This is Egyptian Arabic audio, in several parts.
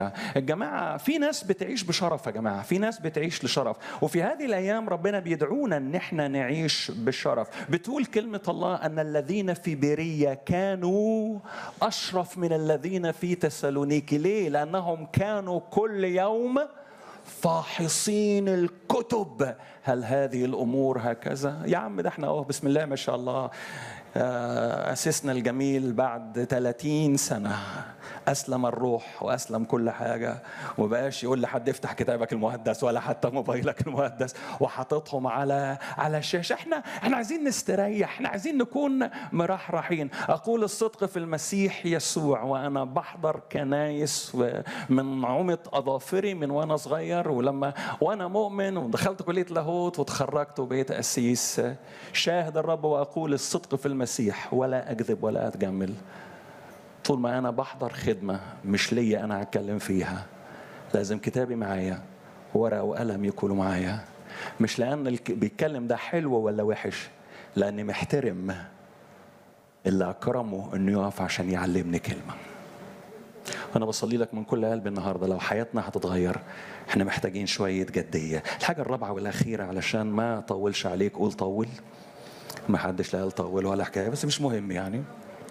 الجماعة في ناس بتعيش بشرف يا جماعة في ناس بتعيش لشرف وفي هذه الأيام ربنا بيدعونا أن احنا نعيش بالشرف بتقول كلمة الله أن الذين في بيرية كانوا أشرف من الذين في تسالونيكي ليه؟ لأنهم كانوا كل يوم فاحصين الكتب هل هذه الامور هكذا يا عم ده احنا اهو بسم الله ما شاء الله اسسنا الجميل بعد 30 سنه اسلم الروح واسلم كل حاجه وبقاش يقول لحد افتح كتابك المقدس ولا حتى موبايلك المقدس وحاططهم على على الشاشه احنا احنا عايزين نستريح احنا عايزين نكون مرحرحين اقول الصدق في المسيح يسوع وانا بحضر كنايس من عمق اظافري من وانا صغير ولما وانا مؤمن ودخلت كليه لاهوت وتخرجت وبقيت قسيس شاهد الرب واقول الصدق في المسيح ولا اكذب ولا اتجمل طول ما انا بحضر خدمه مش ليا انا هتكلم فيها لازم كتابي معايا ورقه وقلم يكونوا معايا مش لان اللي بيتكلم ده حلو ولا وحش لاني محترم اللي اكرمه انه يقف عشان يعلمني كلمه انا بصلي لك من كل قلبي النهارده لو حياتنا هتتغير احنا محتاجين شويه جديه الحاجه الرابعه والاخيره علشان ما اطولش عليك قول طول ما حدش لا قال طول ولا حكايه بس مش مهم يعني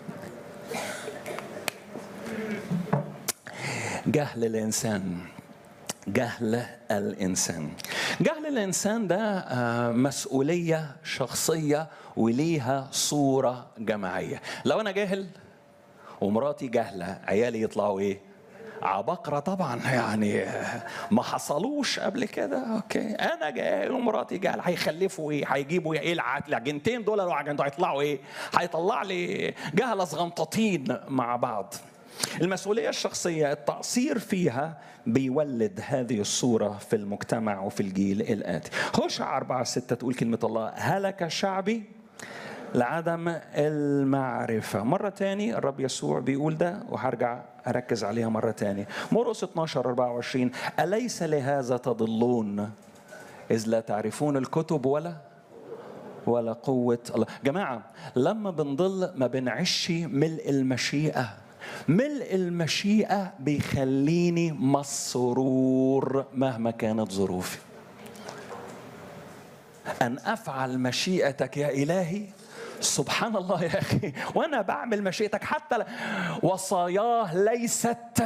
جهل الانسان جهل الانسان جهل الانسان ده مسؤوليه شخصيه وليها صوره جماعيه لو انا جاهل ومراتي جاهله عيالي يطلعوا ايه عبقرة طبعا يعني ما حصلوش قبل كده اوكي انا جاهل ومراتي جاهل هيخلفوا ايه هيجيبوا ايه العجنتين دول لو عجنتوا هيطلعوا ايه هيطلع لي جهله صغنطاطين مع بعض المسؤولية الشخصية التقصير فيها بيولد هذه الصورة في المجتمع وفي الجيل الآتي هوشع أربعة ستة تقول كلمة الله هلك شعبي لعدم المعرفة مرة تاني الرب يسوع بيقول ده وهرجع أركز عليها مرة تاني مرقس 12 24 أليس لهذا تضلون إذ لا تعرفون الكتب ولا ولا قوة الله جماعة لما بنضل ما بنعيش ملء المشيئة ملء المشيئة بيخليني مسرور مهما كانت ظروفي أن أفعل مشيئتك يا إلهي سبحان الله يا أخي وأنا بعمل مشيئتك حتى وصاياه ليست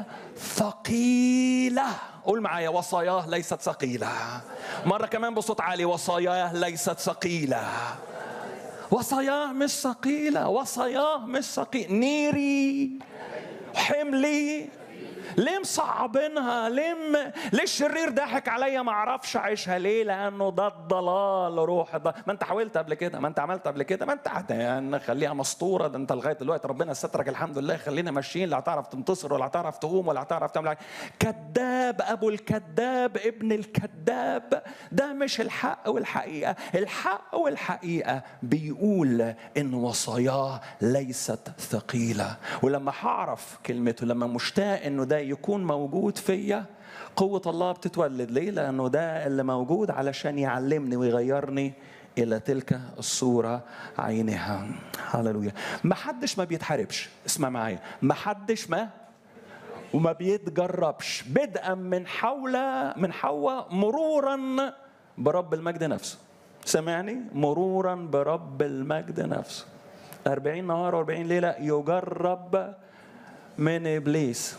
ثقيلة قول معايا وصاياه ليست ثقيلة مرة كمان بصوت عالي وصاياه ليست ثقيلة وصاياه مش ثقيلة وصاياه مش ثقيلة نيري حملي ليه مصعبينها ليه م... ليه الشرير ضحك عليا ما اعرفش اعيشها ليه لانه ده الضلال روح الضلال. ما انت حاولت قبل كده ما انت عملت قبل كده ما انت يعني خليها مسطوره ده انت لغايه دلوقتي ربنا سترك الحمد لله خلينا ماشيين لا هتعرف تنتصر ولا هتعرف تقوم ولا هتعرف تعمل كذاب ابو الكذاب ابن الكذاب ده مش الحق والحقيقه الحق والحقيقه بيقول ان وصاياه ليست ثقيله ولما هعرف كلمته لما مشتاق انه ده يكون موجود فيا قوة الله بتتولد ليه؟ لأنه ده اللي موجود علشان يعلمني ويغيرني إلى تلك الصورة عينها هللويا ما حدش ما بيتحاربش اسمع معايا ما حدش ما وما بيتجربش بدءا من حول من حواء مرورا برب المجد نفسه سمعني مرورا برب المجد نفسه أربعين نهار وأربعين ليلة يجرب من إبليس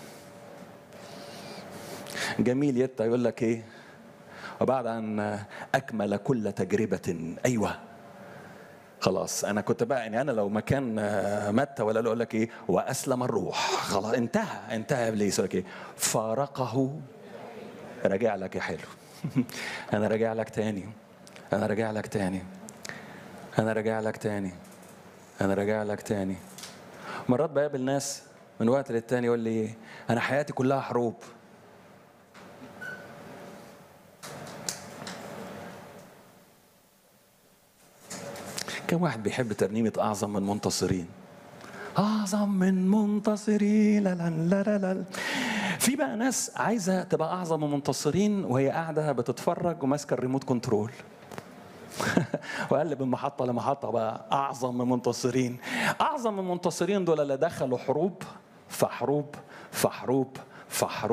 جميل يتا يقول لك ايه وبعد ان اكمل كل تجربه ايوه خلاص انا كنت بقى يعني انا لو مكان متى ولا اقول لك ايه واسلم الروح خلاص انتهى انتهى ابليس يقول لك ايه فارقه راجع لك يا حلو انا راجع لك تاني انا راجع لك تاني انا راجع لك تاني انا راجع لك تاني مرات بقابل ناس من وقت للتاني يقول لي انا حياتي كلها حروب كم واحد بيحب ترنيمة أعظم من منتصرين أعظم من منتصرين لا لا لا لا, لا. في بقى ناس عايزة تبقى أعظم من منتصرين وهي قاعدة بتتفرج وماسكة الريموت كنترول وقلب من محطة لمحطة بقى أعظم من منتصرين أعظم من منتصرين دول اللي دخلوا حروب فحروب فحروب فاحرقوا